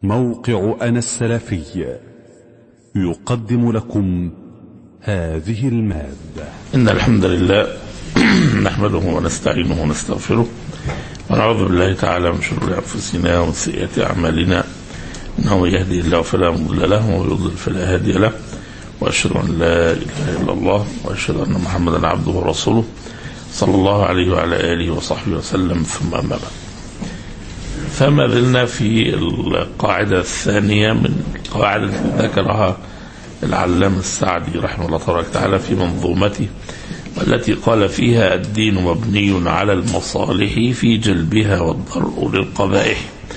موقع أنا السلفي يقدم لكم هذه المادة إن الحمد لله نحمده ونستعينه ونستغفره ونعوذ بالله تعالى من شرور أنفسنا ومن سيئات أعمالنا إنه يهدي الله فلا مضل له ومن يضلل فلا هادي له وأشهد أن لا إله إلا الله وأشهد أن محمدا عبده ورسوله صلى الله عليه وعلى آله وصحبه وسلم ثم أما بعد فما زلنا في القاعدة الثانية من القواعد التي ذكرها العلامة السعدي رحمه الله تبارك وتعالى في منظومته والتي قال فيها الدين مبني على المصالح في جلبها والضرء للقبائح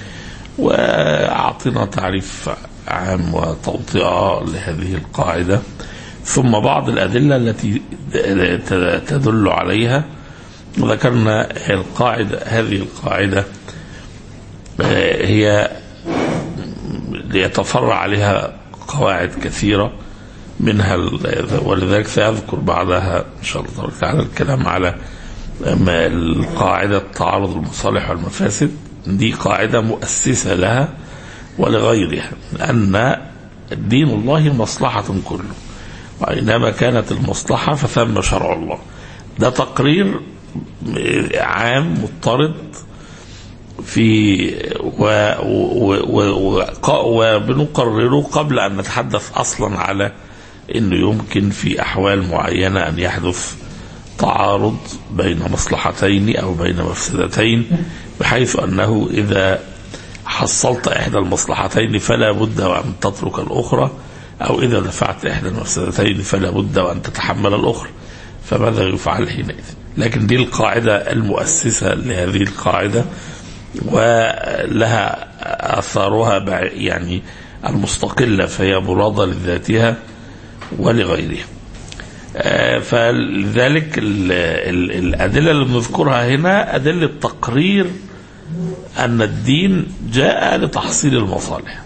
وأعطنا تعريف عام وتوطئة لهذه القاعدة ثم بعض الأدلة التي تدل عليها وذكرنا القاعدة هذه القاعدة هي ليتفرع عليها قواعد كثيرة منها ولذلك سيذكر بعدها إن شاء الله تعالى الكلام على القاعدة تعارض المصالح والمفاسد دي قاعدة مؤسسة لها ولغيرها أن دين الله مصلحة كله وإنما كانت المصلحة فثم شرع الله ده تقرير عام مضطرد في و و و وبنقرره قبل أن نتحدث أصلا على أنه يمكن في أحوال معينة أن يحدث تعارض بين مصلحتين أو بين مفسدتين بحيث أنه إذا حصلت إحدى المصلحتين فلا بد وأن تترك الأخرى أو إذا دفعت إحدى المفسدتين فلا بد وأن تتحمل الأخرى فماذا يفعل حينئذ لكن دي القاعدة المؤسسة لهذه القاعدة ولها آثارها يعني المستقلة فهي مرادة لذاتها ولغيرها فلذلك الأدلة اللي بنذكرها هنا أدلة تقرير أن الدين جاء لتحصيل المصالح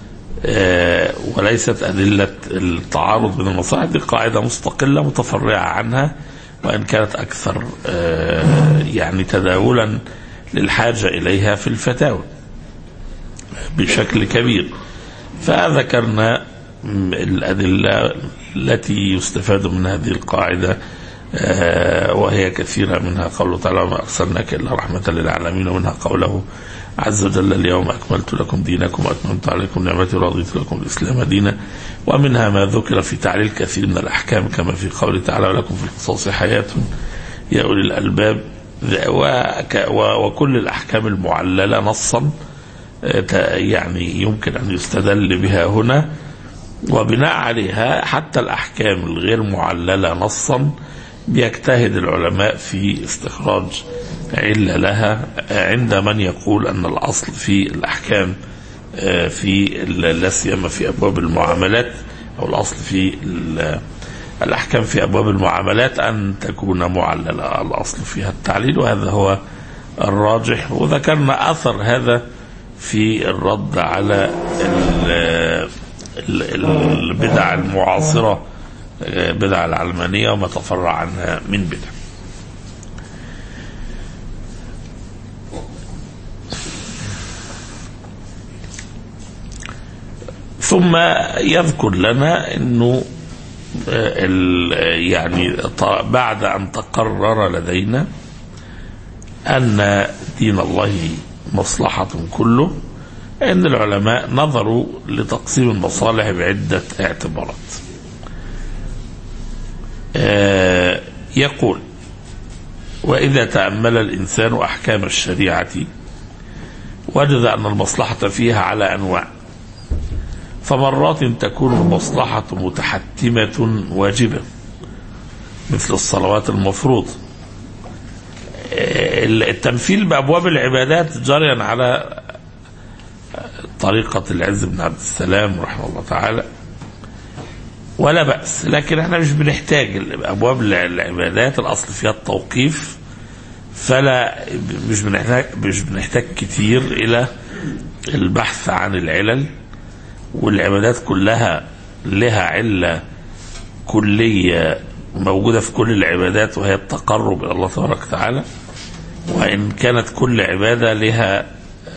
وليست أدلة التعارض بين المصالح دي قاعدة مستقلة متفرعة عنها وإن كانت أكثر يعني تداولا للحاجة إليها في الفتاوى بشكل كبير فذكرنا الأدلة التي يستفاد من هذه القاعدة وهي كثيرة منها قوله تعالى ما أرسلناك إلا رحمة للعالمين ومنها قوله عز وجل اليوم أكملت لكم دينكم وأتممت عليكم نعمتي ورضيت لكم الإسلام دينا ومنها ما ذكر في تعليل كثير من الأحكام كما في قوله تعالى ولكم في القصاص حياة يا أولي الألباب وكل الأحكام المعللة نصا يعني يمكن أن يستدل بها هنا وبناء عليها حتى الأحكام الغير معللة نصا بيجتهد العلماء في استخراج علة لها عند من يقول أن الأصل في الأحكام في لا سيما في أبواب المعاملات أو الأصل في الأحكام في أبواب المعاملات أن تكون معللة الأصل فيها التعليل وهذا هو الراجح وذكرنا أثر هذا في الرد على البدع المعاصرة بدع العلمانية وما تفرع عنها من بدع ثم يذكر لنا انه يعني بعد ان تقرر لدينا ان دين الله مصلحة كله ان العلماء نظروا لتقسيم المصالح بعدة اعتبارات يقول وإذا تأمل الإنسان أحكام الشريعة وجد أن المصلحة فيها على أنواع فمرات تكون المصلحة متحتمة واجبة مثل الصلوات المفروضة التمثيل بأبواب العبادات جريا على طريقة العز بن عبد السلام رحمه الله تعالى ولا بأس لكن احنا مش بنحتاج أبواب العبادات الأصل فيها التوقيف فلا مش بنحتاج مش بنحتاج كتير إلى البحث عن العلل والعبادات كلها لها علة كلية موجودة في كل العبادات وهي التقرب إلى الله تبارك وتعالى وإن كانت كل عبادة لها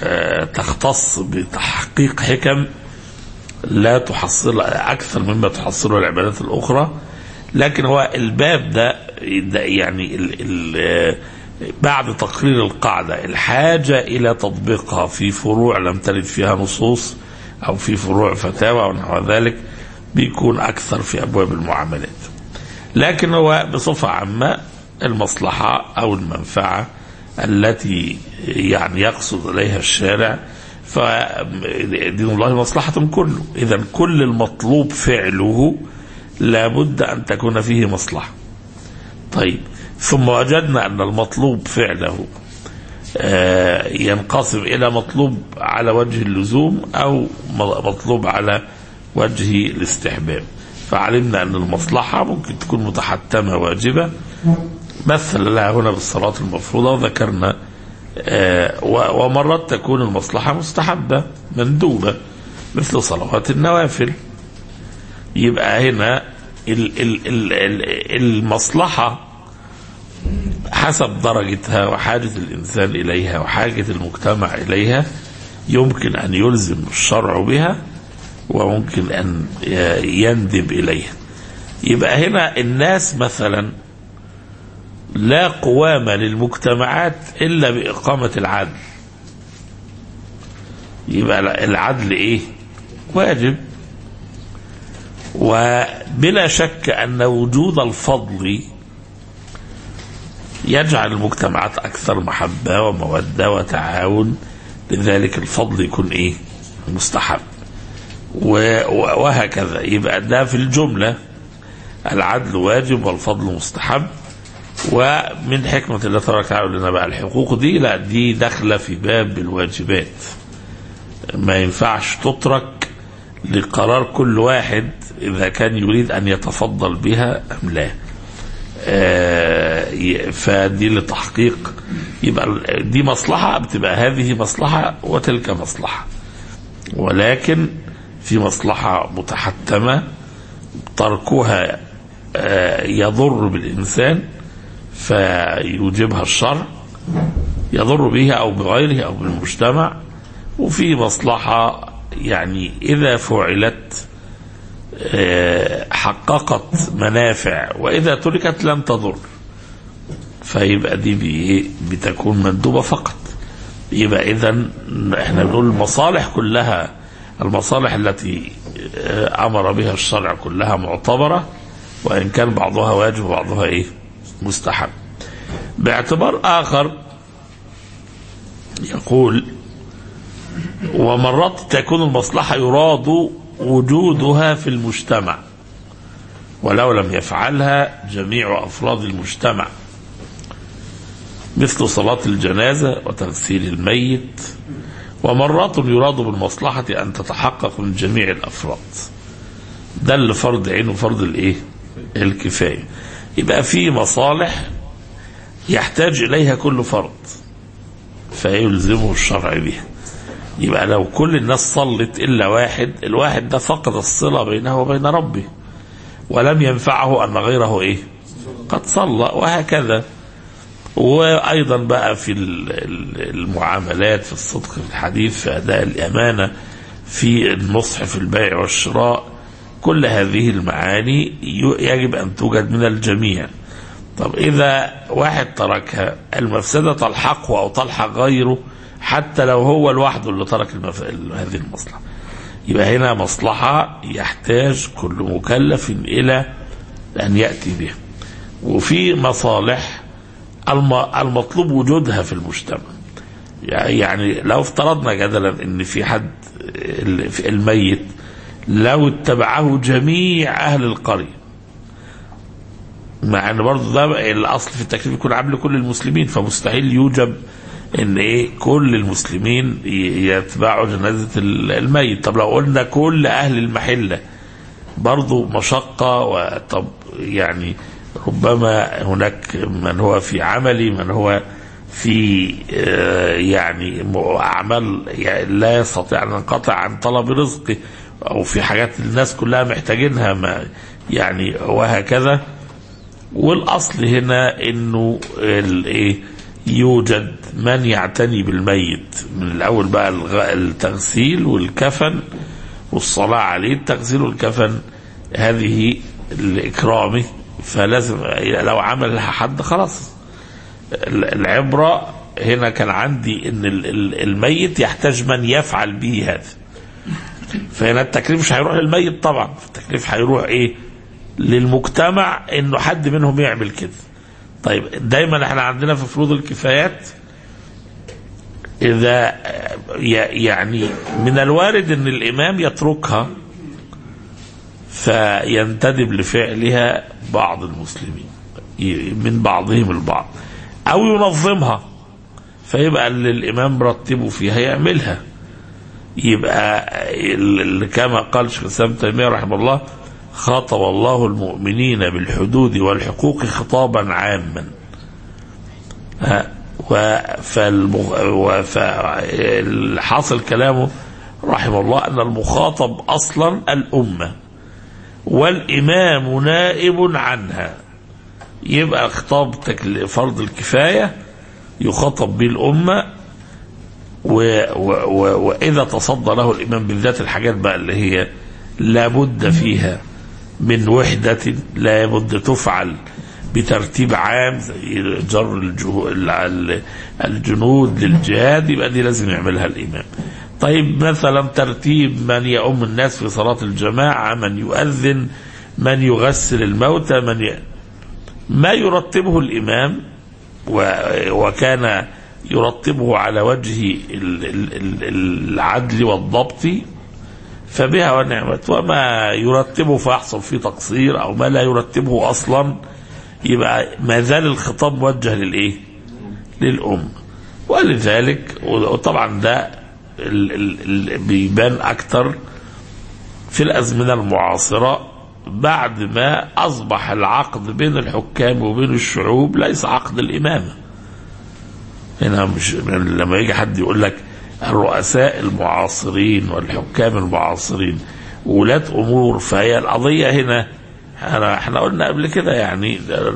آه، تختص بتحقيق حكم لا تحصل اكثر مما تحصله العبادات الاخرى لكن هو الباب ده, ده يعني ال ال بعد تقرير القاعده الحاجه الى تطبيقها في فروع لم ترد فيها نصوص او في فروع فتاوى او نحو ذلك بيكون اكثر في ابواب المعاملات. لكن هو بصفه عامه المصلحه او المنفعه التي يعني يقصد اليها الشارع فدين الله مصلحة كله إذا كل المطلوب فعله لابد أن تكون فيه مصلحة طيب ثم وجدنا أن المطلوب فعله آه، ينقسم إلى مطلوب على وجه اللزوم أو مطلوب على وجه الاستحباب فعلمنا أن المصلحة ممكن تكون متحتمة واجبة مثل لها هنا بالصلاة المفروضة وذكرنا آه، و- ومرات تكون المصلحة مستحبة مندوبة مثل صلوات النوافل يبقى هنا ال ال ال ال المصلحة حسب درجتها وحاجة الإنسان إليها وحاجة المجتمع إليها يمكن أن يلزم الشرع بها وممكن أن يندب إليها يبقى هنا الناس مثلا لا قوام للمجتمعات إلا بإقامة العدل يبقى العدل إيه واجب وبلا شك أن وجود الفضل يجعل المجتمعات أكثر محبة ومودة وتعاون لذلك الفضل يكون إيه مستحب و- و- وهكذا يبقى ده في الجملة العدل واجب والفضل مستحب ومن حكمة الله تبارك وتعالى لنا بقى الحقوق دي لا دي داخلة في باب الواجبات ما ينفعش تترك لقرار كل واحد إذا كان يريد أن يتفضل بها أم لا آه، ي- فدي لتحقيق يبقى ال- دي مصلحة بتبقى هذه مصلحة وتلك مصلحة ولكن في مصلحة متحتمة تركها آه، يضر بالإنسان فيوجبها الشرع يضر به أو بغيره أو بالمجتمع وفي مصلحة يعني إذا فعلت آه، حققت منافع وإذا تركت لم تضر فيبقى دي بإيه؟ بتكون مندوبة فقط يبقى إذا احنا بنقول المصالح كلها المصالح التي آه، أمر بها الشرع كلها معتبرة وإن كان بعضها واجب وبعضها إيه مستحب باعتبار آخر يقول ومرات تكون المصلحة يراد وجودها في المجتمع ولو لم يفعلها جميع أفراد المجتمع مثل صلاة الجنازة وتغسيل الميت ومرات يراد بالمصلحة أن تتحقق من جميع الأفراد ده اللي فرض عين وفرض الإيه الكفاية يبقى في مصالح يحتاج إليها كل فرد فيلزمه الشرع بها يبقى لو كل الناس صلت إلا واحد الواحد ده فقد الصلة بينه وبين ربه ولم ينفعه أن غيره إيه قد صلى وهكذا وأيضا بقى في ال- ال- المعاملات في الصدق في الحديث في أداء الأمانة في النصح في البيع والشراء كل هذه المعاني ي- يجب أن توجد من الجميع طب إذا واحد تركها المفسدة تلحقه أو تلحق غيره حتى لو هو لوحده اللي ترك المف... هذه المصلحة يبقى هنا مصلحة يحتاج كل مكلف إلى أن يأتي بها وفي مصالح الم... المطلوب وجودها في المجتمع يعني لو افترضنا جدلا ان في حد ال- في الميت لو اتبعه جميع اهل القريه مع ان برضه ده الاصل في التكليف يكون عام لكل المسلمين فمستحيل يوجب ان ايه كل المسلمين ي- يتبعوا جنازه ال- الميت طب لو قلنا كل اهل المحله برضه مشقه وطب يعني ربما هناك من هو في عملي من هو في آه، يعني م- اعمال يعني لا يستطيع ان ينقطع عن طلب رزقه او في حاجات الناس كلها محتاجينها ما يعني وهكذا والاصل هنا انه الايه يوجد من يعتني بالميت من الاول بقى الغ- التغسيل والكفن والصلاه عليه التغسيل والكفن هذه لاكرامه فلازم لو عملها حد خلاص ال- العبره هنا كان عندي ان ال- ال- الميت يحتاج من يفعل به هذا فهنا التكليف مش هيروح للميت طبعا التكليف هيروح ايه للمجتمع انه حد منهم يعمل كده طيب دايما احنا عندنا في فروض الكفايات اذا ي- يعني من الوارد ان الامام يتركها فينتدب لفعلها بعض المسلمين ي- من بعضهم البعض او ينظمها فيبقى اللي الامام مرتبه فيها يعملها يبقى ال- ال- كما قال شيخ الاسلام ابن تيميه رحمه الله خاطب الله المؤمنين بالحدود والحقوق خطابا عاما ها، و- فالمغ- و- فالحاصل كلامه رحمه الله ان المخاطب اصلا الامه والامام نائب عنها يبقى خطاب تكل- فرض الكفايه يخاطب به الامه و و و وإذا تصدى له الإمام بالذات الحاجات بقى اللي هي لابد فيها من وحدة لابد تفعل بترتيب عام زي جر الجهو- ال- الجنود للجهاد يبقى دي لازم يعملها الإمام طيب مثلا ترتيب من يؤم الناس في صلاة الجماعة من يؤذن من يغسل الموتى من ي... ما يرتبه الإمام و- وكان يرتبه على وجه ال- ال- ال- العدل والضبط فبها ونعمت وما يرتبه فيحصل فيه تقصير او ما لا يرتبه اصلا يبقى ما زال الخطاب موجه للايه؟ للأمة ولذلك وطبعا ده ال- ال- ال- بيبان اكتر في الازمنه المعاصره بعد ما اصبح العقد بين الحكام وبين الشعوب ليس عقد الامامه هنا مش لما يجي حد يقول لك الرؤساء المعاصرين والحكام المعاصرين ولاة امور فهي القضيه هنا احنا احنا قلنا قبل كده يعني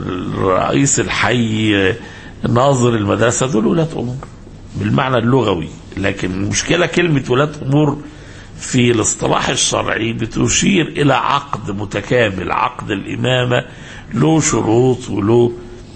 رئيس الحي ناظر المدرسه دول ولاة امور بالمعنى اللغوي لكن المشكله كلمه ولاة امور في الاصطلاح الشرعي بتشير الى عقد متكامل عقد الامامه له شروط وله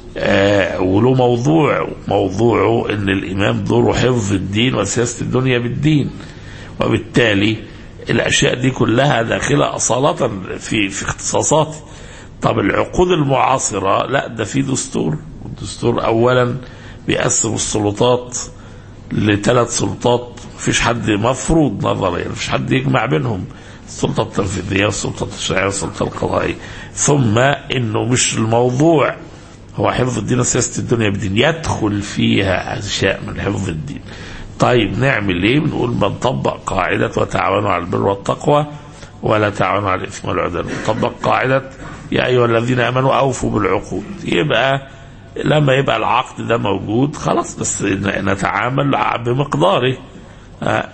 آه وله موضوع موضوعه ان الامام دوره حفظ الدين وسياسه الدنيا بالدين وبالتالي الاشياء دي كلها داخله اصاله في في اختصاصاتي طب العقود المعاصره لا ده في دستور الدستور اولا بيقسم السلطات لثلاث سلطات مفيش حد مفروض نظريا مفيش حد يجمع بينهم السلطه التنفيذيه والسلطه التشريعيه والسلطه القضائيه ثم انه مش الموضوع هو حفظ الدين وسياسه الدنيا بالدين يدخل فيها اشياء من حفظ الدين طيب نعمل ايه بنقول بنطبق قاعده وتعاونوا على البر والتقوى ولا تعاونوا على الاثم والعدوان نطبق قاعده يا ايها الذين امنوا اوفوا بالعقود يبقى لما يبقى العقد ده موجود خلاص بس نتعامل بمقداره آه،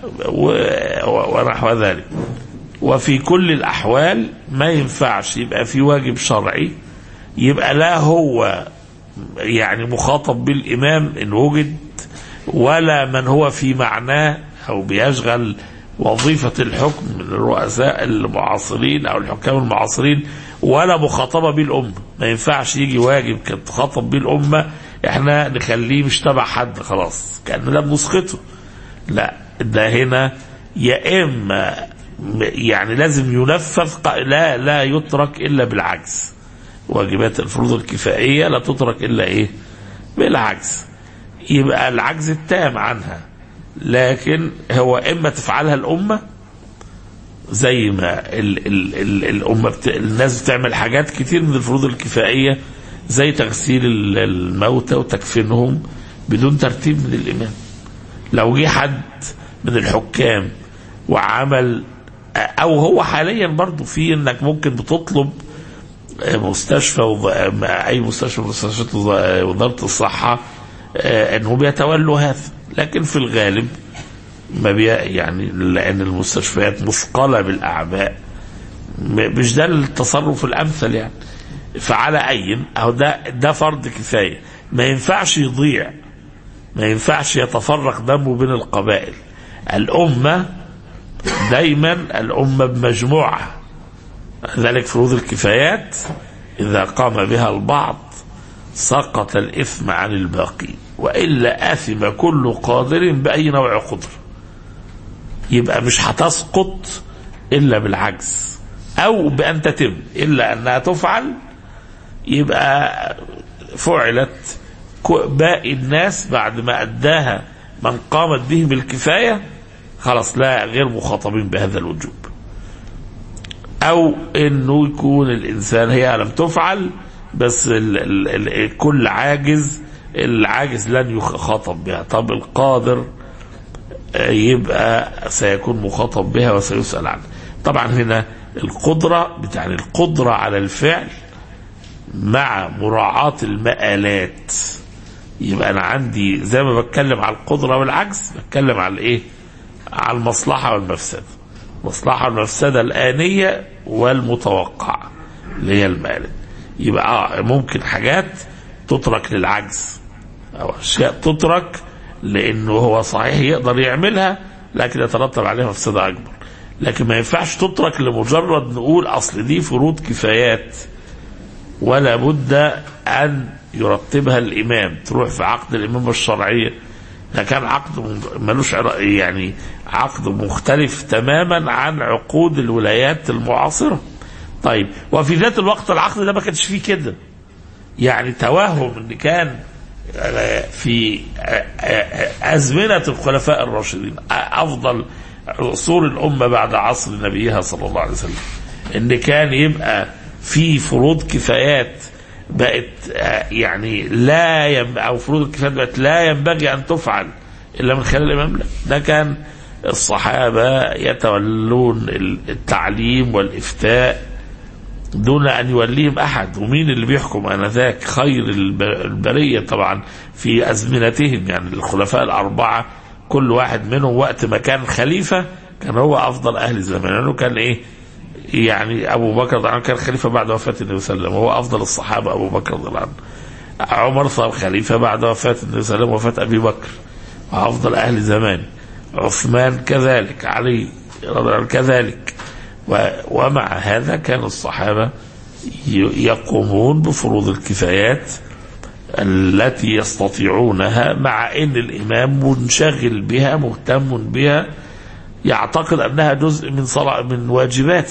و- ونحو ذلك وفي كل الأحوال ما ينفعش يبقى في واجب شرعي يبقى لا هو يعني مخاطب بالإمام إن وجد ولا من هو في معناه أو بيشغل وظيفة الحكم من الرؤساء المعاصرين أو الحكام المعاصرين ولا مخاطبة بالأمة ما ينفعش يجي واجب كان تخاطب بيه الأمة احنا نخليه مش تبع حد خلاص كأننا بنسقطه لا ده هنا يا إما يعني لازم ينفذ ق- لا لا يترك إلا بالعجز واجبات الفروض الكفائية لا تترك إلا إيه بالعجز يبقى العجز التام عنها لكن هو إما تفعلها الأمة زي ما ال ال ال الأمة بت... الناس بتعمل حاجات كتير من الفروض الكفائية زي تغسيل ال- الموتى وتكفينهم بدون ترتيب من الإمام لو جه حد من الحكام وعمل او هو حاليا برضو في انك ممكن بتطلب مستشفى وظ- اي مستشفى من مستشفيات وظ- وزاره الصحه آه، انهم يتولوا هذا لكن في الغالب ما بي يعني لان المستشفيات مثقله بالاعباء م- مش ده التصرف الامثل يعني فعلى اي اهو ده ده فرض كفايه ما ينفعش يضيع ما ينفعش يتفرق دمه بين القبائل الأمة دايما الأمة بمجموعة ذلك فروض الكفايات إذا قام بها البعض سقط الإثم عن الباقي وإلا آثم كل قادر بأي نوع قدر يبقى مش هتسقط إلا بالعجز أو بأن تتم إلا أنها تفعل يبقى فعلت باقي الناس بعد ما أداها من قامت به بالكفاية خلاص لا غير مخاطبين بهذا الوجوب أو أنه يكون الإنسان هي لم تفعل بس ال ال ال كل عاجز العاجز لن يخاطب بها طب القادر يبقى سيكون مخاطب بها وسيسأل عنها طبعا هنا القدرة بتعني القدرة على الفعل مع مراعاة المآلات يبقى أنا عندي زي ما بتكلم على القدرة والعجز بتكلم على الإيه؟ على المصلحة والمفسدة المصلحة والمفسدة الآنية والمتوقعة اللي هي المآلات يبقى ممكن حاجات تترك للعجز أو أشياء تترك لأنه هو صحيح يقدر يعملها لكن يترتب عليها مفسدة أكبر لكن ما ينفعش تترك لمجرد نقول أصل دي فروض كفايات ولا بد أن يرتبها الإمام تروح في عقد الإمامة الشرعية ده كان عقد ملوش يعني عقد مختلف تماما عن عقود الولايات المعاصرة طيب وفي ذات الوقت العقد ده ما كانش فيه كده يعني توهم ان كان في أزمنة الخلفاء الراشدين أفضل عصور الأمة بعد عصر نبيها صلى الله عليه وسلم إن كان يبقى في فروض كفايات بقت يعني لا يم أو فروض الكفايات بقت لا ينبغي أن تفعل إلا من خلال الإمام ده كان الصحابة يتولون التعليم والإفتاء دون أن يوليهم أحد ومين اللي بيحكم آنذاك خير البرية طبعا في أزمنتهم يعني الخلفاء الأربعة كل واحد منهم وقت ما كان خليفة كان هو أفضل أهل زمانه لأنه كان إيه يعني أبو بكر طبعا كان خليفة بعد وفاة النبي صلى الله عليه وسلم هو أفضل الصحابة أبو بكر رضي الله عنه عمر صار خليفة بعد وفاة النبي صلى الله عليه وسلم وفاة أبي بكر وأفضل أهل زمان عثمان كذلك علي رضي الله عنه كذلك ومع هذا كان الصحابة يقومون بفروض الكفايات التي يستطيعونها مع ان الامام منشغل بها مهتم بها يعتقد انها جزء من صلاة من واجباته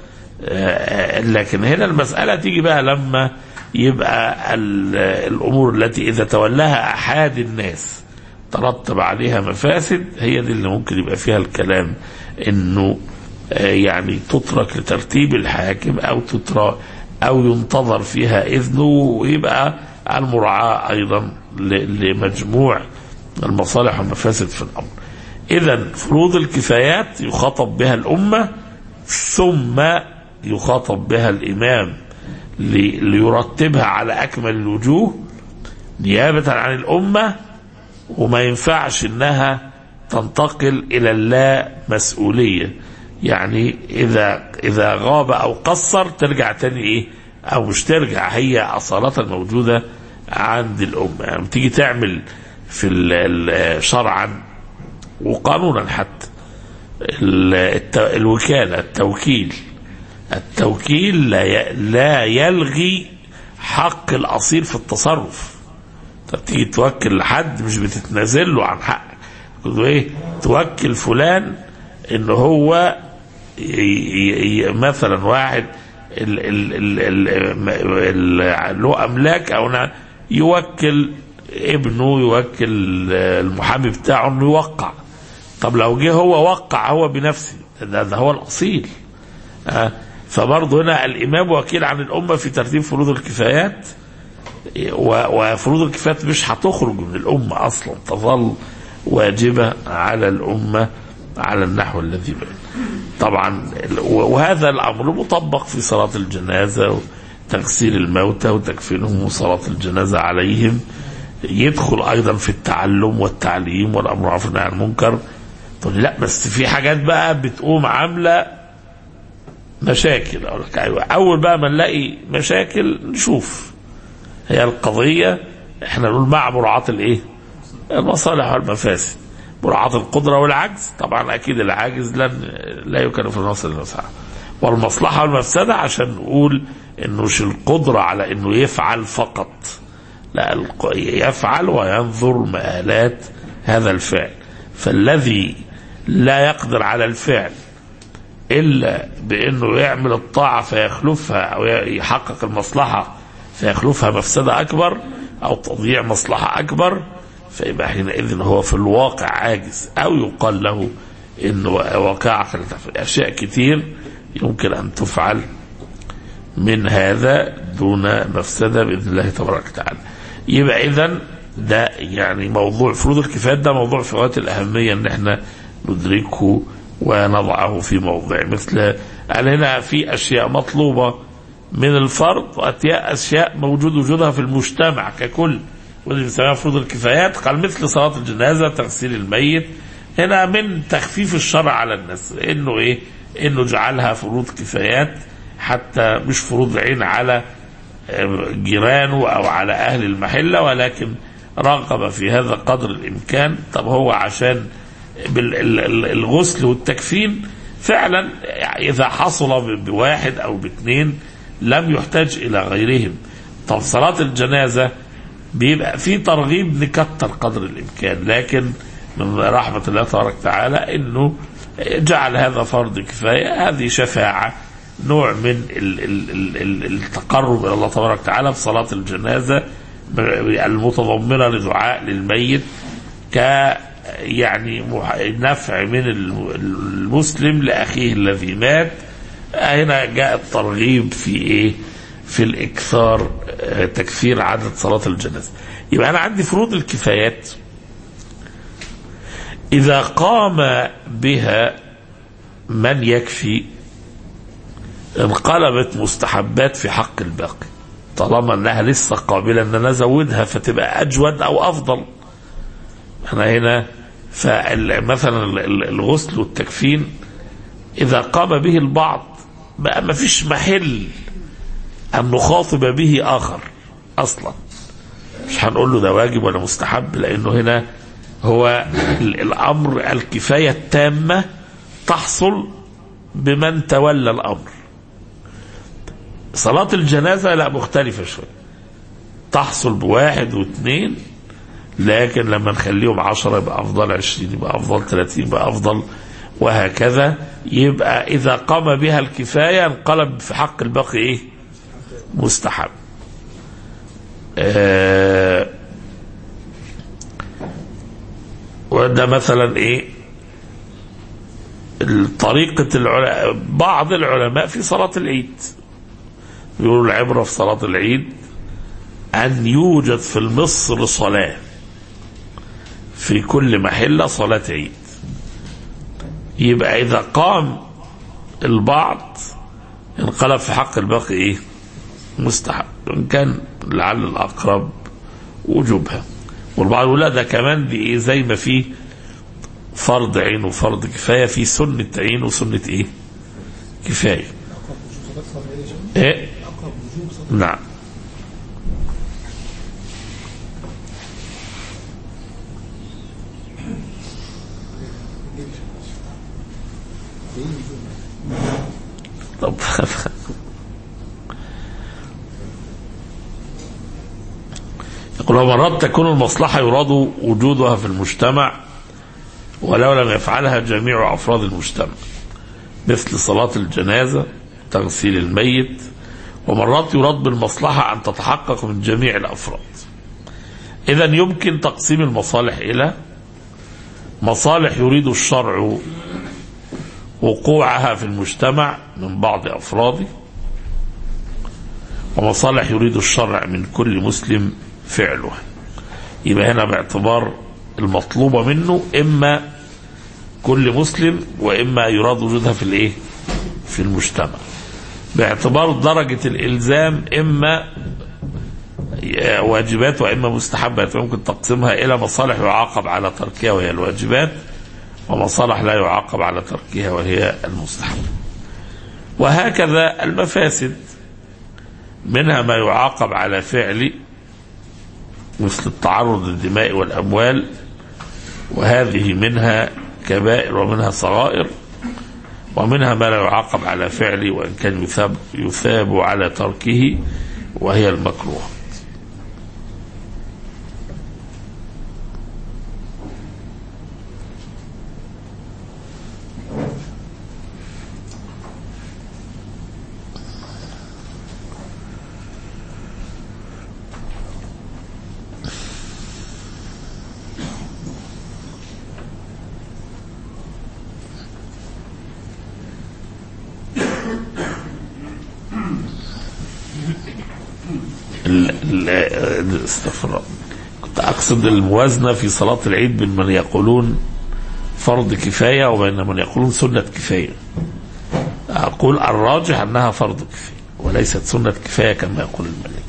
لكن هنا المسألة تيجي بقى لما يبقى الامور التي اذا تولاها احد الناس ترتب عليها مفاسد هي دي اللي ممكن يبقى فيها الكلام انه يعني تترك لترتيب الحاكم او تترك او ينتظر فيها اذنه ويبقى المراعاة ايضا لمجموع المصالح والمفاسد في الامر. اذا فروض الكفايات يخاطب بها الامه ثم يخاطب بها الامام ليرتبها على اكمل الوجوه نيابه عن الامه وما ينفعش انها تنتقل الى اللا مسؤوليه يعني اذا اذا غاب او قصر ترجع تاني ايه او مش ترجع هي اصالة موجودة عند الامة يعني تيجي تعمل في شرعا وقانونا حتى الوكالة التوكيل التوكيل لا لا يلغي حق الاصيل في التصرف طب تيجي توكل لحد مش بتتنازل له عن حقك ايه توكل فلان ان هو مثلا واحد ال ال ال ال له املاك او يوكل ابنه يوكل المحامي بتاعه انه يوقع طب لو جه هو وقع هو بنفسه ده, ده هو الاصيل أه فبرضه هنا الامام وكيل عن الامه في ترتيب فروض الكفايات وفروض الكفايات مش هتخرج من الامه اصلا تظل واجبه على الامه على النحو الذي بين طبعا وهذا الامر مطبق في صلاه الجنازه وتغسيل الموتى وتكفينهم وصلاه الجنازه عليهم يدخل ايضا في التعلم والتعليم والامر معروف والنهي عن المنكر تقول لا بس في حاجات بقى بتقوم عامله مشاكل اقول لك ايوه اول بقى ما نلاقي مشاكل نشوف هي القضيه احنا نقول مع مراعاه الايه؟ المصالح والمفاسد مراعاة القدرة والعجز طبعا أكيد العاجز لن لا يكلف الناس إلا وسعها والمصلحة والمفسدة عشان نقول إنه مش القدرة على إنه يفعل فقط لا الق- يفعل وينظر مآلات هذا الفعل فالذي لا يقدر على الفعل إلا بأنه يعمل الطاعة فيخلفها أو يحقق المصلحة فيخلفها مفسدة أكبر أو تضييع مصلحة أكبر فيبقى حينئذ هو في الواقع عاجز أو يقال له إنه وقع في أشياء كتير يمكن أن تفعل من هذا دون مفسدة بإذن الله تبارك وتعالى يبقى إذا ده يعني موضوع فروض الكفايات ده موضوع في غاية الأهمية إن احنا ندركه ونضعه في موضع مثل قال هنا في أشياء مطلوبة من الفرد وأشياء أشياء موجود وجودها في المجتمع ككل ودي بنسميها فروض الكفايات قال مثل صلاة الجنازة تغسيل الميت هنا من تخفيف الشرع على الناس انه ايه انه جعلها فروض كفايات حتى مش فروض عين على جيرانه او على اهل المحله ولكن رغب في هذا قدر الامكان طب هو عشان بالغسل والتكفين فعلا اذا حصل بواحد او باثنين لم يحتاج الى غيرهم طب صلاه الجنازه بيبقى في ترغيب نكتر قدر الامكان لكن من رحمه الله تبارك وتعالى انه جعل هذا فرض كفايه هذه شفاعه نوع من ال- ال- ال- ال- التقرب الى الله تبارك وتعالى بصلاه الجنازه المتضمنه لدعاء للميت ك يعني مح- نفع من الم- المسلم لاخيه الذي مات هنا جاء الترغيب في ايه؟ في الاكثار آه، تكثير عدد صلاه الجنازه. يبقى انا عندي فروض الكفايات اذا قام بها من يكفي انقلبت مستحبات في حق الباقي طالما انها لسه قابله ان انا ازودها فتبقى اجود او افضل انا هنا فمثلا الغسل والتكفين اذا قام به البعض بقى ما فيش محل ان نخاطب به اخر اصلا مش هنقول له ده واجب ولا مستحب لانه هنا هو ال- الامر الكفايه التامه تحصل بمن تولى الامر صلاة الجنازة لا مختلفة شوية تحصل بواحد واثنين لكن لما نخليهم عشرة يبقى أفضل عشرين يبقى أفضل ثلاثين يبقى أفضل وهكذا يبقى إذا قام بها الكفاية انقلب في حق الباقي إيه مستحب آه وده مثلا إيه طريقة العلماء بعض العلماء في صلاة العيد يقولوا العبرة في صلاة العيد أن يوجد في المصر صلاة في كل محلة صلاة عيد يبقى إذا قام البعض انقلب في حق الباقي إيه مستحب إن كان لعل الأقرب وجوبها والبعض يقول لا ده كمان دي إيه زي ما في فرض عين وفرض كفاية في سنة عين وسنة إيه كفاية إيه نعم طب يقول مرات تكون المصلحة يراد وجودها في المجتمع ولو لم يفعلها جميع أفراد المجتمع مثل صلاة الجنازة تغسيل الميت ومرات يراد بالمصلحة أن تتحقق من جميع الأفراد إذا يمكن تقسيم المصالح إلى مصالح يريد الشرع وقوعها في المجتمع من بعض أفراده ومصالح يريد الشرع من كل مسلم فعلها يبقى هنا باعتبار المطلوبة منه إما كل مسلم وإما يراد وجودها في الإيه في المجتمع باعتبار درجة الإلزام إما واجبات وإما مستحبات فيمكن تقسيمها إلى مصالح يعاقب على تركها وهي الواجبات ومصالح لا يعاقب على تركها وهي المستحبات وهكذا المفاسد منها ما يعاقب على فعل مثل التعرض للدماء والأموال وهذه منها كبائر ومنها صغائر ومنها ما لا يعاقب على فعله وإن كان يثاب, يثاب على تركه وهي المكروه ال- ال- استغفر الله. كنت اقصد الموازنه في صلاه العيد بين من يقولون فرض كفايه وبين من يقولون سنه كفايه. اقول الراجح انها فرض كفايه وليست سنه كفايه كما يقول المالكي.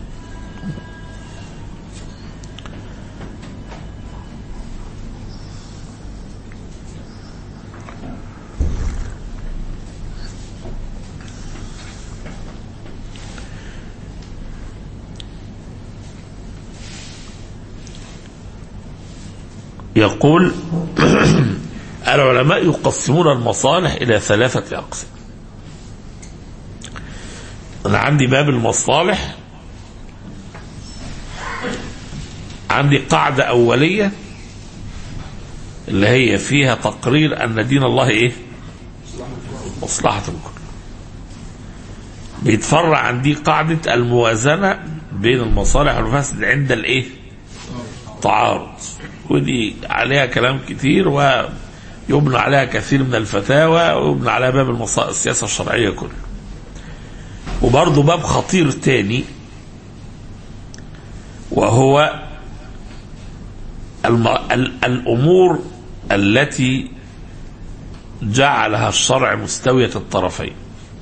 يقول العلماء يقسمون المصالح إلى ثلاثة أقسام أنا عندي باب المصالح عندي قاعدة أولية اللي هي فيها تقرير أن دين الله إيه مصلحة الكل بيتفرع عن دي قاعدة الموازنة بين المصالح والمفاسد عند الإيه تعارض ودي عليها كلام كتير ويبنى عليها كثير من الفتاوى ويبنى عليها باب المصا- السياسة الشرعية كله وبرضه باب خطير تاني وهو الم... ال... الأمور التي جعلها الشرع مستوية الطرفين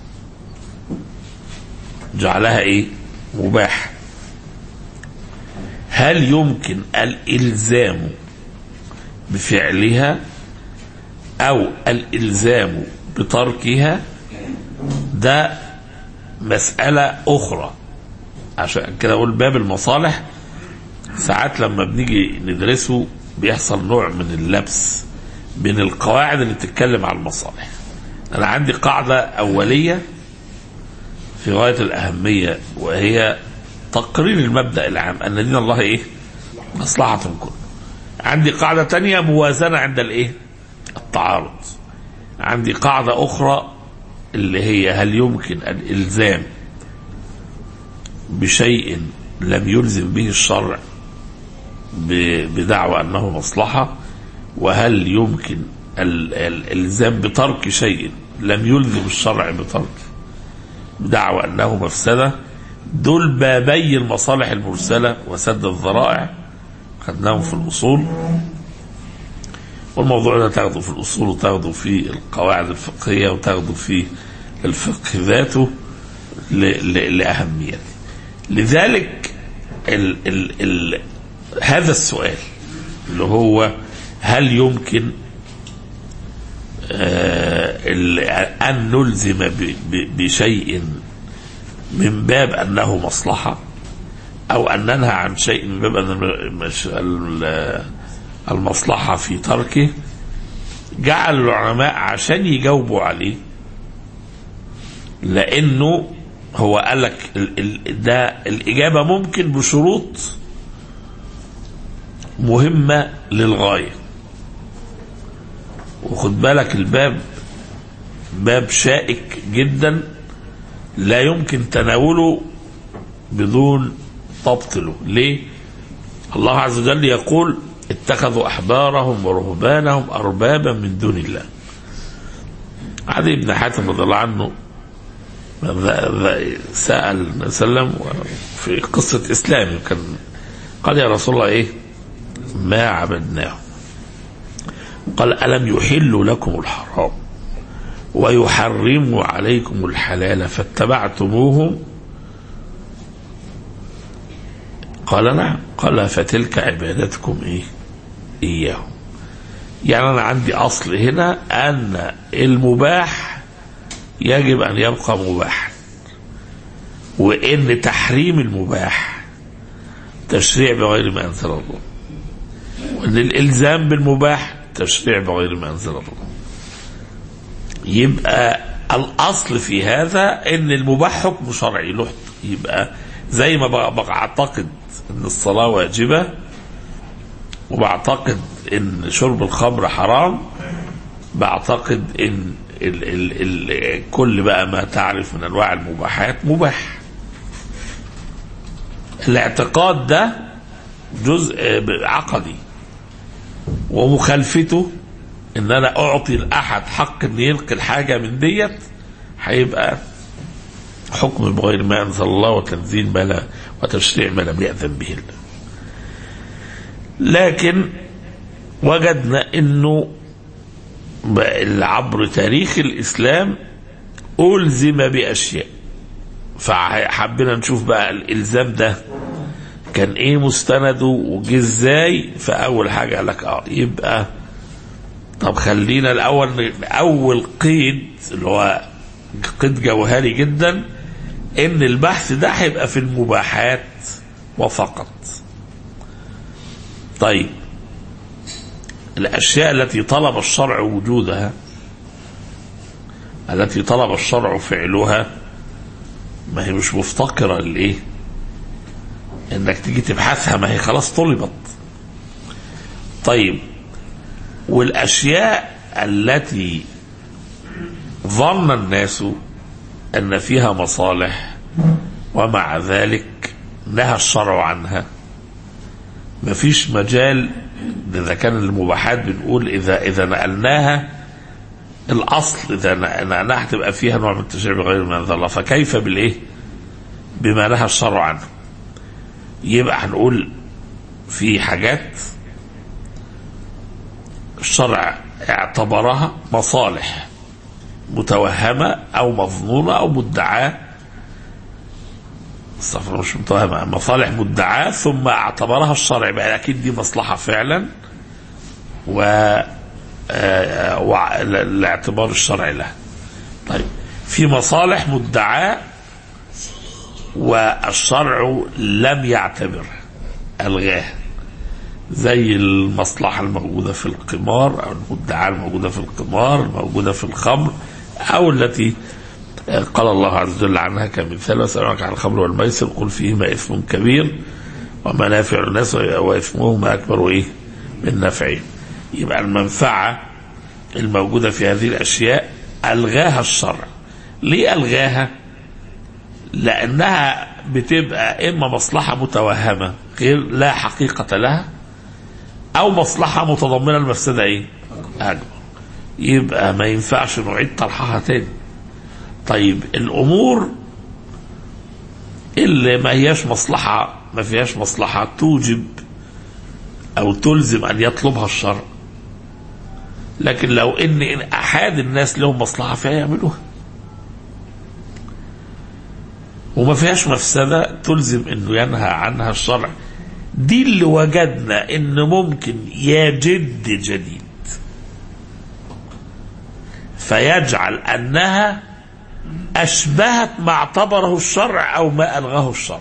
جعلها ايه مباح هل يمكن الإلزام بفعلها أو الإلزام بتركها ده مسألة أخرى عشان كده أقول باب المصالح ساعات لما بنيجي ندرسه بيحصل نوع من اللبس بين القواعد اللي بتتكلم عن المصالح أنا عندي قاعدة أولية في غاية الأهمية وهي تقرير المبدأ العام أن دين الله إيه مصلحة كل عندي قاعدة تانية موازنة عند الإيه التعارض عندي قاعدة أخرى اللي هي هل يمكن الإلزام بشيء لم يلزم به الشرع ب- بدعوى أنه مصلحة وهل يمكن ال- ال- الإلزام بترك شيء لم يلزم الشرع بتركه بدعوى أنه مفسدة دول بابي المصالح المرسلة وسد الذرائع خدناهم في الأصول والموضوع ده تاخده في الأصول وتاخده في القواعد الفقهية وتاخده في الفقه ذاته ل- ل- لأهميته لذلك ال ال ال هذا السؤال اللي هو هل يمكن آه ال- أن نلزم ب- ب- بشيء من باب أنه مصلحة أو أن ننهى عن شيء من باب أن المش- ال- المصلحة في تركه جعل العلماء عشان يجاوبوا عليه لأنه هو قال لك ال- ال- ده الإجابة ممكن بشروط مهمة للغاية وخد بالك الباب باب شائك جدا لا يمكن تناوله بدون ضبط له ليه الله عز وجل يقول اتخذوا احبارهم ورهبانهم اربابا من دون الله علي بن حاتم رضي الله عنه ذا- ذا- سأل النبي صلى الله عليه وسلم في قصة إسلامه كان قال يا رسول الله إيه ما عبدناه قال ألم يحلوا لكم الحرام ويحرموا عليكم الحلال فاتبعتموهم قال نعم قال فتلك عبادتكم ايه اياهم يعني انا عندي اصل هنا ان المباح يجب ان يبقى مباحا وان تحريم المباح تشريع بغير ما أنزل الله وأن الإلزام بالمباح تشريع بغير ما أنزل الله يبقى الأصل في هذا أن المباح حكم شرعي له يبقى زي ما بعتقد أن الصلاة واجبة وبعتقد أن شرب الخمر حرام بعتقد أن ال ال ال كل بقى ما تعرف من أنواع المباحات مباح الاعتقاد ده جزء عقدي ومخالفته ان انا اعطي لاحد حق ان ينقل حاجه من ديت هيبقى حكم بغير ما انزل الله وتنزيل ما لا وتشريع ما لم ياذن به الله. لكن وجدنا انه عبر تاريخ الاسلام الزم باشياء فحبينا نشوف بقى الالزام ده كان ايه مستنده وجه ازاي فاول حاجه قال لك اه يبقى طب خلينا الاول اول قيد اللي هو قيد جوهري جدا ان البحث ده هيبقى في المباحات وفقط طيب الاشياء التي طلب الشرع وجودها التي طلب الشرع فعلها ما هي مش مفتقره لايه انك تيجي تبحثها ما هي خلاص طلبت طيب والاشياء التي ظن الناس ان فيها مصالح ومع ذلك نهى الشرع عنها مفيش مجال اذا كان المباحات بنقول اذا اذا نقلناها الاصل اذا نقلناها هتبقى فيها نوع من التشريع بغير ما انزل الله فكيف بالايه؟ بما نهى الشرع عنه يبقى هنقول في حاجات الشرع اعتبرها مصالح متوهمة أو مظنونة أو مدعاة استغفر مش متوهمة مصالح مدعاة ثم اعتبرها الشرع بقى أكيد دي مصلحة فعلا و الاعتبار الشرعي لها طيب في مصالح مدعاة والشرع لم يعتبرها ألغاها زي المصلحة الموجودة في القمار أو المدعاة الموجودة في القمار الموجودة في الخمر أو التي قال الله عز وجل عنها كمثال وسألونك عن الخمر والميسر قل فيهما إثم كبير ومنافع الناس وإثمهما أكبر إيه من نفعهم يبقى المنفعة الموجودة في هذه الأشياء ألغاها الشرع ليه ألغاها لأنها بتبقى إما مصلحة متوهمة غير لا حقيقة لها أو مصلحة متضمنة المفسدة إيه؟ أكبر يبقى ما ينفعش نعيد طرحها تاني طيب الأمور اللي ما هياش مصلحة ما فيهاش مصلحة توجب أو تلزم أن يطلبها الشرع لكن لو إن أحد الناس لهم مصلحة فيها يعملوها وما فيهاش مفسدة تلزم انه ينهى عنها الشرع دي اللي وجدنا ان ممكن يجد جديد فيجعل انها اشبهت ما اعتبره الشرع او ما الغاه الشرع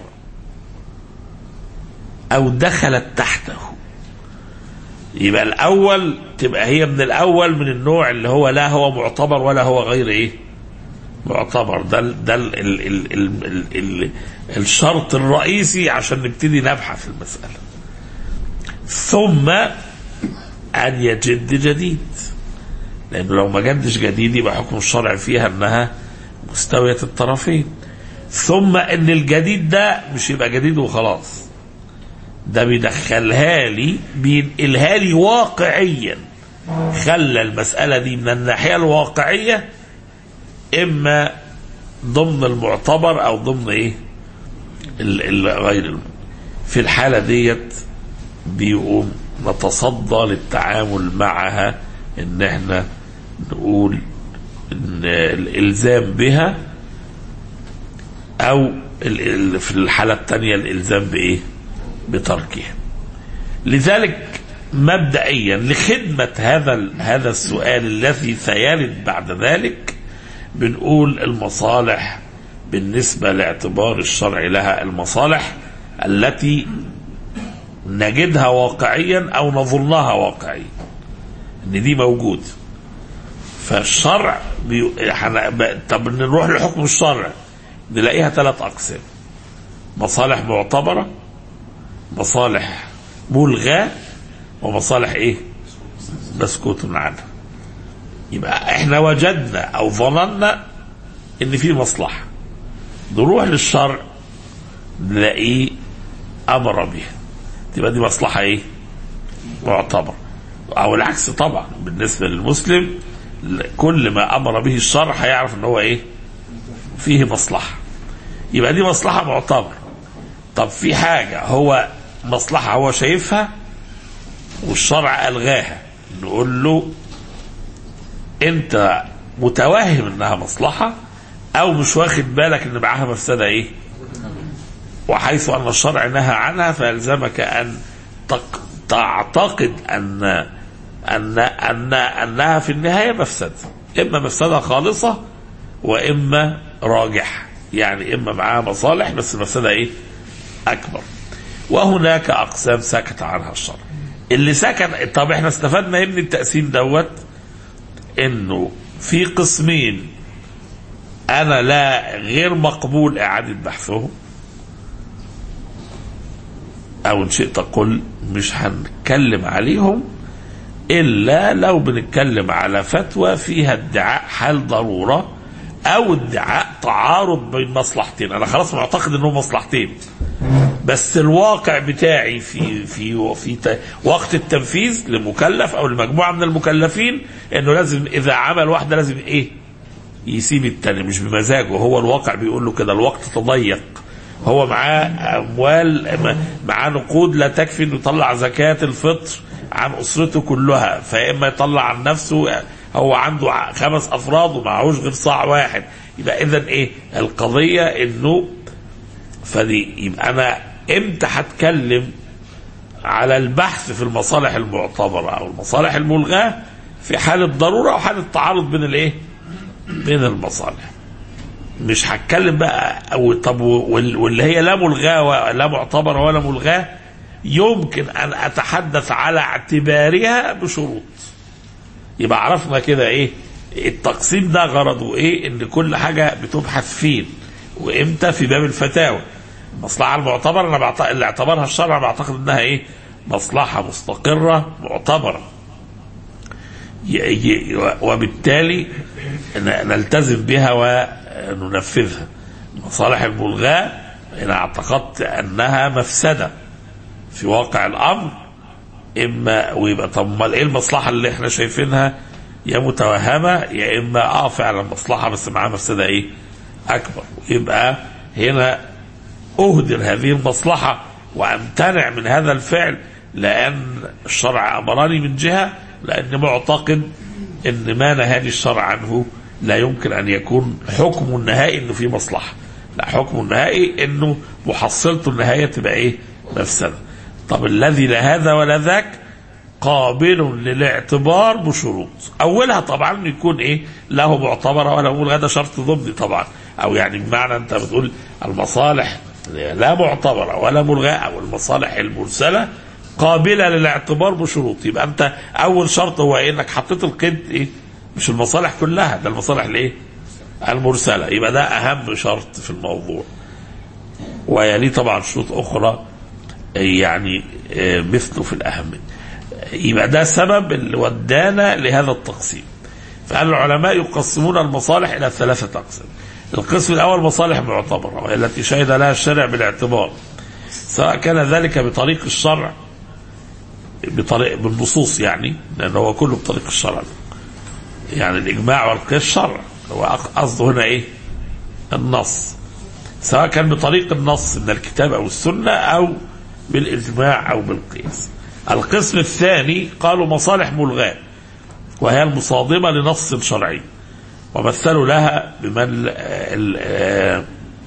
او دخلت تحته يبقى الاول تبقى هي من الاول من النوع اللي هو لا هو معتبر ولا هو غير ايه معتبر ده ال ده ال ال ال ال ال ال الشرط الرئيسي عشان نبتدي نبحث في المسألة ثم أن يجد جديد لأنه لو ما جدش جديد يبقى حكم الشرع فيها أنها مستوية الطرفين ثم أن الجديد ده مش يبقى جديد وخلاص ده بيدخلها لي بينقلها لي واقعيا خلى المسألة دي من الناحية الواقعية اما ضمن المعتبر او ضمن ايه غير في الحالة ديت بيقوم نتصدى للتعامل معها ان احنا نقول ان الالزام بها او في الحالة الثانية الالزام بايه بتركها لذلك مبدئيا لخدمة هذا هذا السؤال الذي سيرد بعد ذلك بنقول المصالح بالنسبة لاعتبار الشرع لها المصالح التي نجدها واقعيا او نظنها واقعيا ان دي موجود فالشرع بي... حنا... ب... طب نروح لحكم الشرع نلاقيها ثلاث اقسام مصالح معتبره مصالح ملغاه ومصالح ايه مسكوت عنها يبقى احنا وجدنا او ظننا ان في مصلحه نروح للشرع نلاقيه امر بها تبقى دي مصلحه ايه معتبر او العكس طبعا بالنسبه للمسلم كل ما امر به الشرع هيعرف ان هو ايه فيه مصلحه يبقى دي مصلحه معتبره طب في حاجه هو مصلحه هو شايفها والشرع الغاها نقول له انت متوهم انها مصلحه او مش واخد بالك ان معاها مفسده ايه وحيث ان الشرع نهى عنها فيلزمك ان تق... تعتقد ان ان ان انها في النهايه مفسده اما مفسده خالصه واما راجح يعني اما معاها مصالح بس المفسده ايه اكبر وهناك اقسام سكت عنها الشرع اللي سكت طب احنا استفدنا ايه من التقسيم دوت انه في قسمين انا لا غير مقبول اعاده بحثهم او ان شئت قل مش هنتكلم عليهم الا لو بنتكلم على فتوى فيها ادعاء حال ضروره او ادعاء تعارض بين مصلحتين انا خلاص معتقد انهم مصلحتين بس الواقع بتاعي في في في ت- وقت التنفيذ لمكلف او لمجموعه من المكلفين انه لازم اذا عمل واحده لازم ايه؟ يسيب التاني مش بمزاجه هو الواقع بيقول له كده الوقت تضيق هو معاه اموال معاه نقود لا تكفي انه يطلع زكاه الفطر عن اسرته كلها فاما يطلع عن نفسه هو عنده خمس افراد ومعهوش غير صاع واحد يبقى اذا ايه القضيه انه فدي يبقى انا امتى هتكلم على البحث في المصالح المعتبره او المصالح الملغاه في حاله ضروره او حاله تعارض بين الايه؟ بين المصالح. مش هتكلم بقى او طب وال- واللي هي لا ملغاه ولا معتبره ولا ملغاه يمكن ان اتحدث على اعتبارها بشروط. يبقى عرفنا كده ايه؟ التقسيم ده غرضه ايه؟ ان كل حاجه بتبحث فين وامتى في باب الفتاوى. المصلحه المعتبره انا بعت... اللي اعتبرها الشرع بعتقد انها ايه؟ مصلحه مستقره معتبره. ي... ي... وبالتالي ن- نلتزم بها وننفذها. المصالح الملغاه انا اعتقدت انها مفسده في واقع الامر اما ويبقى طب امال ايه المصلحه اللي احنا شايفينها يا متوهمه يا اما اه فعلا مصلحه بس معاها مفسده ايه؟ اكبر يبقى هنا اهدر هذه المصلحه وامتنع من هذا الفعل لان الشرع امرني من جهه لاني معتقد ان ما نهاني الشرع عنه لا يمكن ان يكون حكم النهائي انه في مصلحه لا حكم النهائي انه محصلته النهائيه تبقى ايه مفسده طب الذي لا هذا ولا ذاك قابل للاعتبار بشروط اولها طبعا يكون ايه له معتبره ولا ملغى ده شرط ضمني طبعا او يعني بمعنى انت بتقول المصالح لا معتبره ولا ملغاه او المصالح المرسله قابله للاعتبار بشروط يبقى انت اول شرط هو إيه؟ انك حطيت القيد ايه مش المصالح كلها ده المصالح الايه المرسله يبقى ده اهم شرط في الموضوع ويليه طبعا شروط اخرى يعني آه، مثله في الاهميه يبقى ده سبب اللي ودانا لهذا التقسيم فقال العلماء يقسمون المصالح الى ثلاثه اقسام القسم الاول مصالح معتبره وهي التي شهد لها الشرع بالاعتبار سواء كان ذلك بطريق الشرع بطريق بالنصوص يعني لان هو كله بطريق الشرع يعني الاجماع والقياس شرع هو قصده هنا ايه النص سواء كان بطريق النص من الكتاب او السنه او بالاجماع او بالقياس القسم الثاني قالوا مصالح ملغاه وهي المصادمه لنص شرعي ومثلوا لها بمن ال- ال-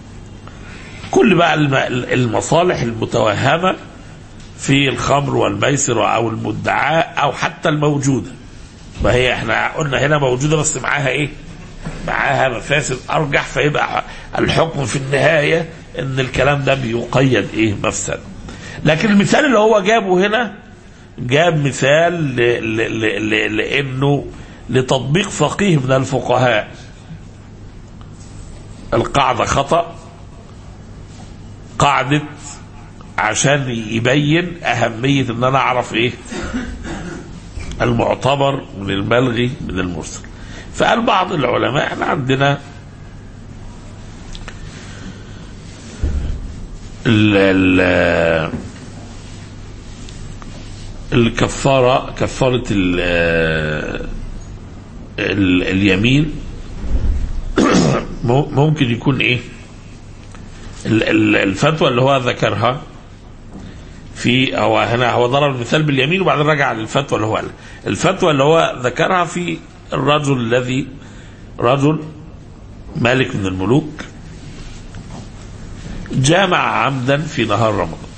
كل بقى الم- المصالح المتوهمه في الخمر والميسر او المدعاء او حتى الموجوده ما هي احنا قلنا هنا موجوده بس معاها ايه؟ معاها مفاسد ارجح فيبقى الحكم في النهايه ان الكلام ده بيقيد ايه؟ مفسده. لكن المثال اللي هو جابه هنا جاب مثال ل- ل- ل- ل- لانه لتطبيق فقيه من الفقهاء القاعده خطا قاعده عشان يبين اهميه ان انا اعرف ايه المعتبر من الملغي من المرسل فقال بعض العلماء احنا عندنا ال ال الكفارة كفارة ال ال اليمين مو- ممكن يكون ايه ال- ال- الفتوى اللي هو ذكرها في هو هنا هو ضرب المثال باليمين وبعدين رجع للفتوى اللي هو قالها. الفتوى اللي هو ذكرها في الرجل الذي رجل مالك من الملوك جامع عمدا في نهار رمضان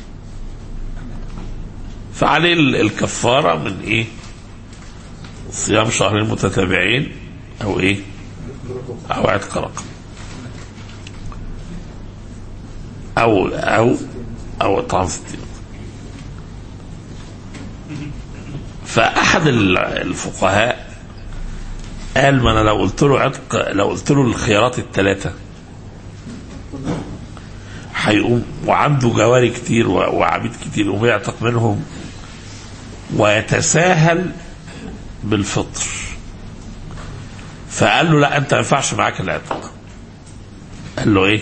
فعليه ال- الكفارة من ايه صيام شهرين متتابعين او ايه او عتق رقم او او او اطعام ستين فاحد ال- الفقهاء قال ما انا لو قلت له عتق لو قلت له الخيارات الثلاثه هيقوم وعنده جواري كتير و- وعبيد كتير يقوم يعتق منهم ويتساهل بالفطر فقال له لا انت ما ينفعش معاك العتق قال له ايه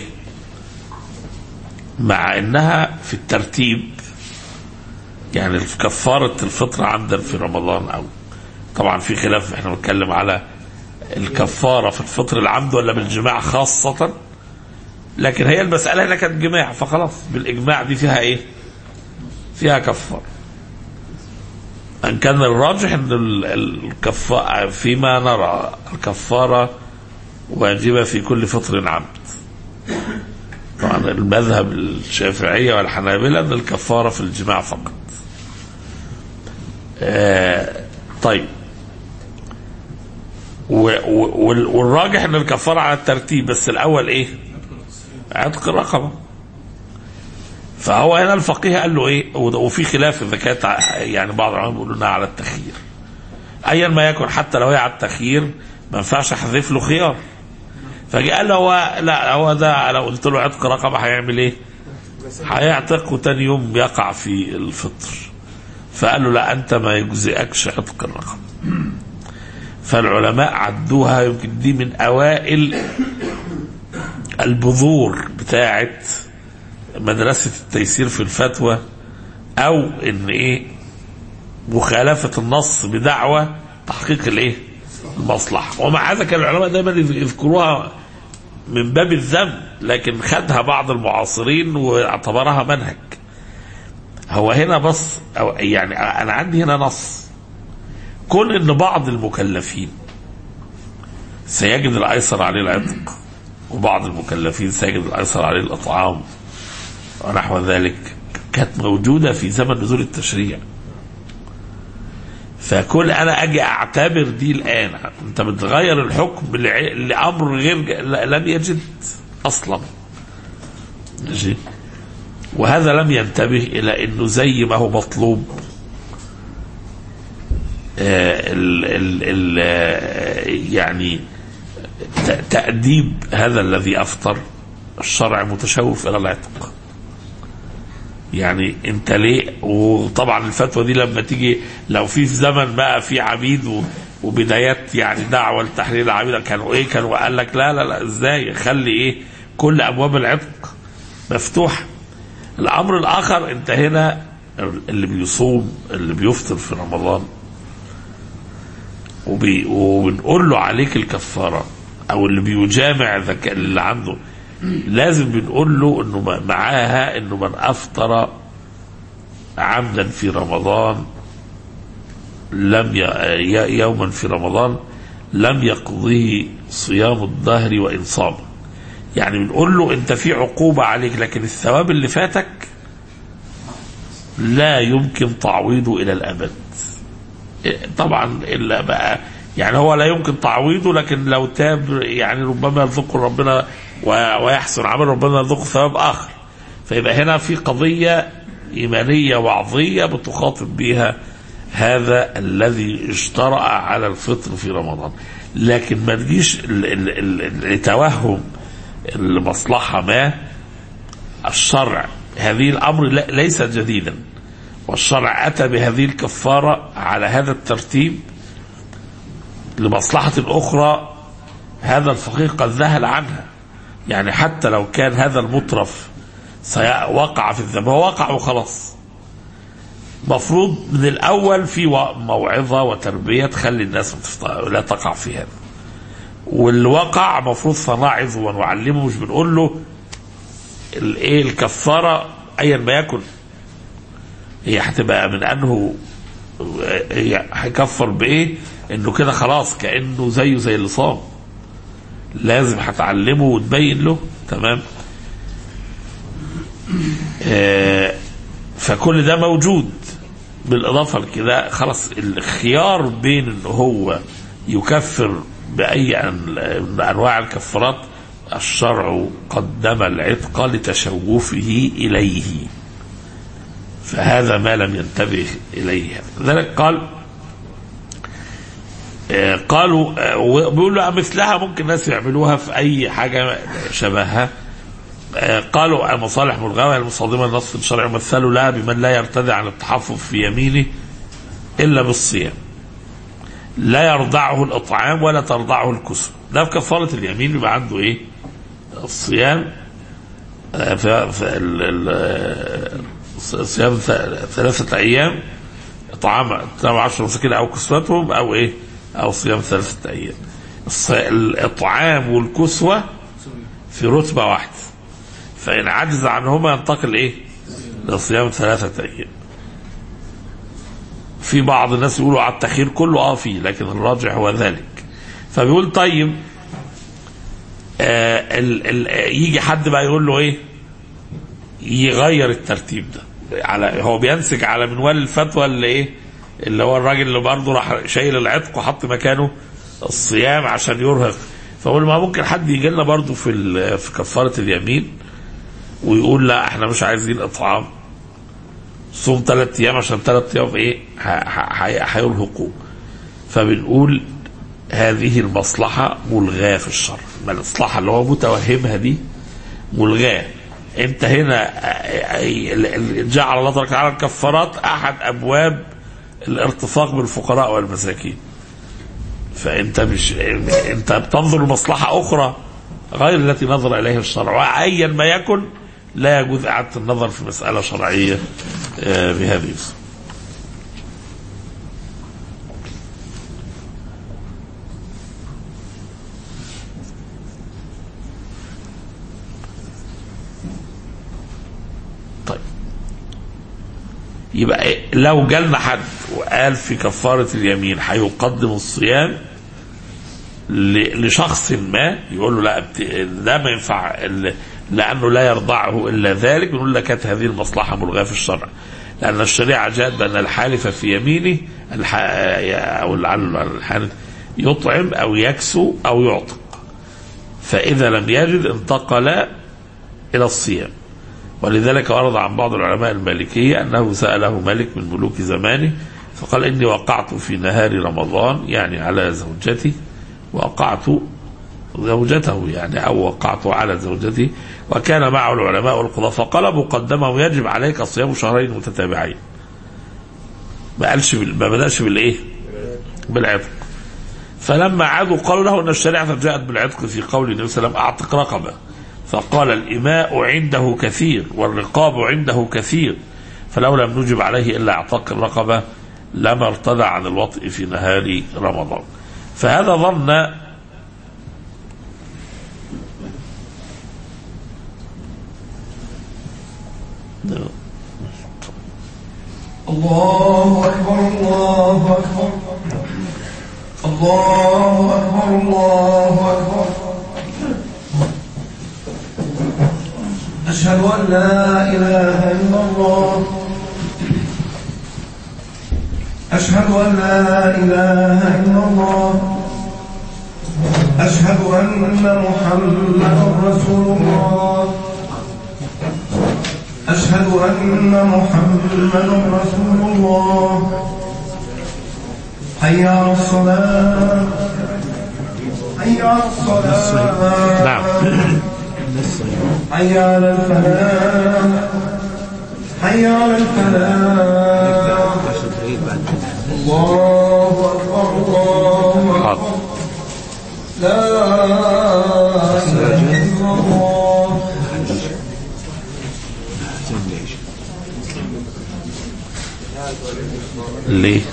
مع انها في الترتيب يعني في كفارة الفطر عمدا في رمضان او طبعا في خلاف احنا بنتكلم على الكفارة في الفطر العمد ولا بالجماع خاصة لكن هي المسألة هنا كانت جماع فخلاص بالإجماع دي فيها إيه؟ فيها كفارة. أن كان الراجح أن الكفارة فيما نرى الكفارة واجبة في كل فطر عمد. طبعا المذهب الشافعية والحنابلة أن الكفارة في الجماع فقط. آه طيب و- و- وال- والراجح ان الكفاره على الترتيب بس الاول ايه؟ عتق الرقبه فهو هنا الفقيه قال له ايه وده- وفي خلاف اذا كانت ع- يعني بعض العلماء بيقولوا انها على التخيير ايا ما يكن حتى لو هي على التخيير ما ينفعش احذف له خيار فجاء قال له هو لا هو ده لو قلت له عتق رقبه هيعمل ايه؟ هيعتق وتاني يوم يقع في الفطر فقال له لا انت ما يجزئكش عتق الرقبه فالعلماء عدوها يمكن دي من اوائل البذور بتاعت مدرسة التيسير في الفتوى او ان ايه مخالفة النص بدعوة تحقيق الايه المصلحة ومع هذا كان العلماء دايما يذكروها من باب الذم لكن خدها بعض المعاصرين واعتبرها منهج هو هنا بص أو يعني انا عندي هنا نص كون ان بعض المكلفين سيجد الايسر عليه العتق وبعض المكلفين سيجد الايسر عليه الاطعام ونحو ذلك كانت موجوده في زمن نزول التشريع فكل انا اجي اعتبر دي الان انت بتغير الحكم لع- لامر غير لم يجد اصلا ماشي وهذا لم ينتبه الى انه زي ما هو مطلوب آه، ال ال ال آه، يعني ت- تأديب هذا الذي أفطر الشرع متشوف إلى العتق يعني انت ليه وطبعا الفتوى دي لما تيجي لو في في زمن بقى في عبيد و- وبدايات يعني دعوه لتحرير العبيد كانوا ايه كانوا قال لك لا لا لا ازاي خلي ايه كل ابواب العتق مفتوحه الامر الاخر انت هنا اللي بيصوم اللي بيفطر في رمضان وبي وبنقول له عليك الكفاره او اللي بيجامع ذك اللي عنده لازم بنقول له انه م- معاها انه من افطر عمدا في رمضان لم ي... ي- يوما في رمضان لم يقضيه صيام الدهر وان صام يعني بنقول له انت في عقوبه عليك لكن الثواب اللي فاتك لا يمكن تعويضه الى الابد طبعا الا بقى يعني هو لا يمكن تعويضه لكن لو تاب يعني ربما يرزقه ربنا و- ويحسن عمل ربنا يرزقه ثواب اخر فيبقى هنا في قضيه إيمانية وعظية بتخاطب بها هذا الذي اجترأ على الفطر في رمضان لكن ما تجيش ال- ال- ال- لتوهم المصلحة ما الشرع هذه الأمر لا- ليس جديدا والشرع أتى بهذه الكفارة على هذا الترتيب لمصلحة أخرى هذا الفقيه قد ذهل عنها يعني حتى لو كان هذا المطرف سي- وقع في الذنب هو وقع وخلاص مفروض من الأول في و- موعظة وتربية تخلي الناس ما تفت- لا تقع في هذا واللي وقع مفروض فنعظ ونعلمه مش بنقول له الايه الكفاره ايا ما يكن هي هتبقى من انه هي هيكفر بايه انه كده خلاص كانه زيه زي اللي صام لازم هتعلمه وتبين له تمام آه فكل ده موجود بالاضافه لكده خلاص الخيار بين ان هو يكفر باي أن- من انواع الكفارات الشرع قدم العتق لتشوفه اليه فهذا ما لم ينتبه اليه لذلك قال آه، قالوا آه، وبيقولوا مثلها ممكن الناس يعملوها في اي حاجه شبهها آه، قالوا المصالح ملغوه المصادمه للنص الشرعي مثلوا لها بمن لا يرتدع عن التحفظ في يمينه الا بالصيام لا يرضعه الاطعام ولا ترضعه الكسوه ده في كفاره اليمين بيبقى عنده ايه الصيام آه، ف- ف- ال- ال- آه، صيام ث- ثلاثه ايام اطعام اطعام 10 مساكين او كسوتهم او ايه او صيام ثلاثه ايام الص- الاطعام والكسوه في رتبه واحده فإن عجز عنهما ينتقل إيه؟ لصيام ثلاثة أيام. في بعض الناس يقولوا على التخيير كله اه فيه لكن الراجح هو ذلك. فبيقول طيب آه ال ال يجي حد بقى يقول له ايه؟ يغير الترتيب ده على هو بينسج على منوال الفتوى اللي ايه؟ اللي هو الراجل اللي برضه راح شايل العتق وحط مكانه الصيام عشان يرهق فقول ما ممكن حد يجي لنا برضه في ال- في كفاره اليمين ويقول لا احنا مش عايزين اطعام صوم ثلاث ايام عشان ثلاث ايام ايه ه- ه- ه- هيرهقوا فبنقول هذه المصلحة ملغاة في الشرع ما المصلحة اللي هو متوهمها دي ملغاة انت هنا اه، اه، جعل الله تبارك وتعالى الكفارات احد ابواب الارتفاق بالفقراء والمساكين فانت مش انت بتنظر لمصلحة اخرى غير التي نظر اليها الشرع وايا ما يكن لا يجوز اعاده النظر في مساله شرعيه آه، بهذه الصورة. طيب يبقى إيه؟ لو جالنا حد وقال في كفاره اليمين هيقدم الصيام ل- لشخص ما يقول له لا بت- ده ما ينفع ال- لانه لا يرضعه الا ذلك نقول لك كانت هذه المصلحه ملغاه في الشرع لان الشريعه جاءت بان الحالف في يمينه الح... او لعل الحالف يطعم او يكسو او يعتق فاذا لم يجد انتقل الى الصيام ولذلك ورد عن بعض العلماء المالكية أنه سأله ملك من ملوك زمانه فقال إني وقعت في نهار رمضان يعني على زوجتي وقعت زوجته يعني أو وقعت على زوجتي وكان معه العلماء والقضاة فقال مقدمه يجب عليك صيام شهرين متتابعين ما قالش بال- ما بدأش بالإيه بالعتق فلما عادوا قالوا له أن الشريعة جاءت بالعتق في قول النبي صلى الله عليه وسلم أعتق رقبة فقال الإماء عنده كثير والرقاب عنده كثير فلو لم نجب عليه إلا اعتاق الرقبة لما ارتدع عن الوطء في نهار رمضان فهذا ظن الله أكبر الله أكبر الله أكبر الله أكبر أشهد أن لا إله إلا الله أشهد أن لا إله إلا الله أشهد أن محمدا رسول الله أشهد أشهد أن محمدا رسول الله حي على الصلاة حي على الصلاة نعم حي على الفلاح حي على الفلاح الله أكبر الله أكبر حاضر لا إله إلا الله ليه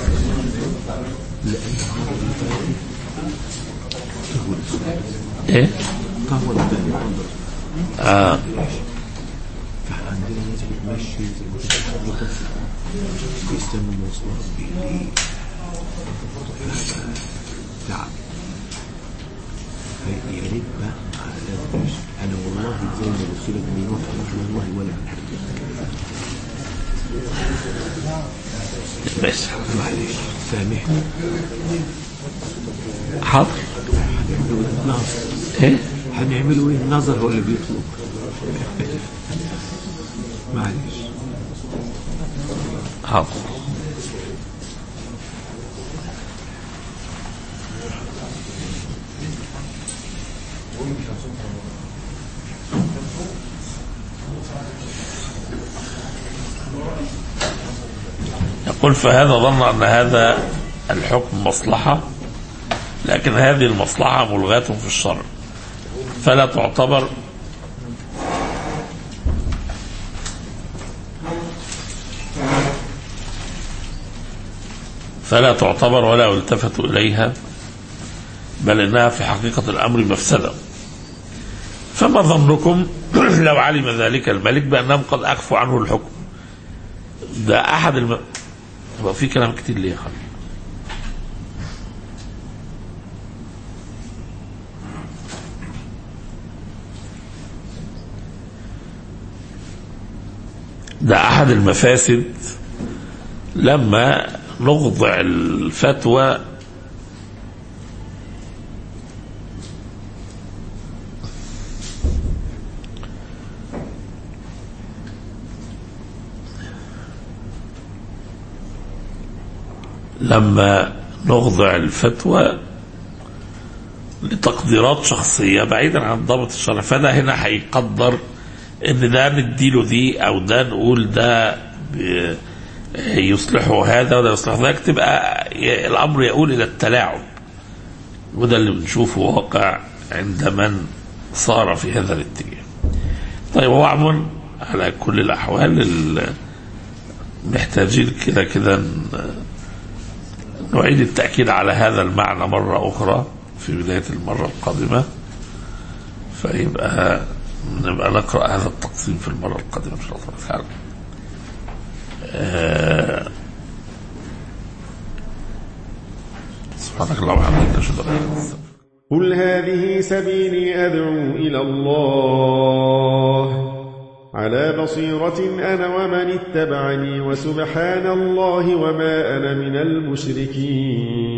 ايه اه بيستنوا مواصلات بالليل تعب يا ريت بقى على انا والله زي ما قلت لك بيروح والله ولا بس معلش سامحني حاضر ناصر ايه هنعمله ايه النظر هو اللي بيطلب معلش حاضر يقول فهذا ظن أن هذا الحكم مصلحة لكن هذه المصلحة ملغاة في الشرع فلا تعتبر فلا تعتبر ولا يلتفت إليها بل إنها في حقيقة الأمر مفسدة فما ظنكم لو علم ذلك الملك بأنهم قد أخفوا عنه الحكم ده أحد الم... هو في كلام كتير ليه يا خالد ده أحد المفاسد لما نخضع الفتوى لما نخضع الفتوى لتقديرات شخصية بعيدا عن ضابط الشرع فده هنا هيقدر ان ده نديله دي او ده نقول ده ب- يصلحه هذا وده يصلحه ذاك تبقى ي- الامر يقول الى التلاعب وده اللي بنشوفه واقع عند من صار في هذا الاتجاه طيب هو عموما على كل الاحوال ال- محتاجين كده كده ن- نعيد التأكيد على هذا المعنى مرة أخرى في بداية المرة القادمة فيبقى نبقى نقرأ هذا التقسيم في المرة القادمة إن شاء الله تعالى آه، سبحانك اللهم وبحمدك أشهد أن لا إله إلا أنت قل هذه سبيلي أدعو إلى الله على بصيرة أنا ومن اتبعني وسبحان الله وما أنا من المشركين